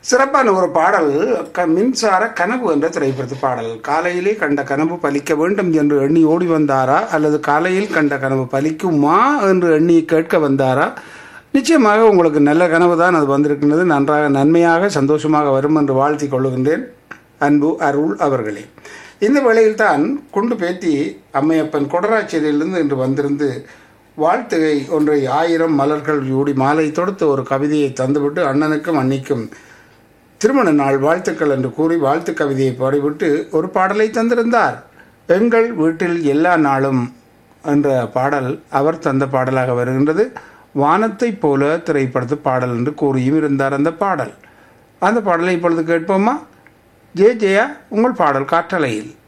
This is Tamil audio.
சிறப்பான ஒரு பாடல் க- மின்சார கனவு என்ற திரைப்படத்து பாடல் காலையிலே கண்ட கனவு பலிக்க வேண்டும் என்று எண்ணி ஓடி வந்தாரா அல்லது காலையில் கண்ட கனவு பலிக்குமா என்று எண்ணி கேட்க வந்தாரா நிச்சயமாக உங்களுக்கு நல்ல கனவு தான் அது வந்திருக்கின்றது நன்றாக நன்மையாக சந்தோஷமாக வரும் என்று வாழ்த்தி கொள்ளுகின்றேன் அன்பு அருள் அவர்களே இந்த வேளையில் தான் குண்டு பேத்தி அம்மையப்பன் கொடராச்சேரியிலிருந்து இன்று வந்திருந்து வாழ்த்துகை ஒன்றை ஆயிரம் மலர்கள் யூடி மாலை தொடுத்து ஒரு கவிதையை தந்துவிட்டு அண்ணனுக்கும் அன்னிக்கும் திருமண நாள் வாழ்த்துக்கள் என்று கூறி வாழ்த்து கவிதையை பாடிவிட்டு ஒரு பாடலை தந்திருந்தார் எங்கள் வீட்டில் எல்லா நாளும் என்ற பாடல் அவர் தந்த பாடலாக வருகின்றது வானத்தைப் போல திரைப்படத்து பாடல் என்று கூறியும் இருந்தார் அந்த பாடல் அந்த பாடலை இப்பொழுது கேட்போமா ஜே ஜெயா உங்கள் பாடல் காற்றலையில்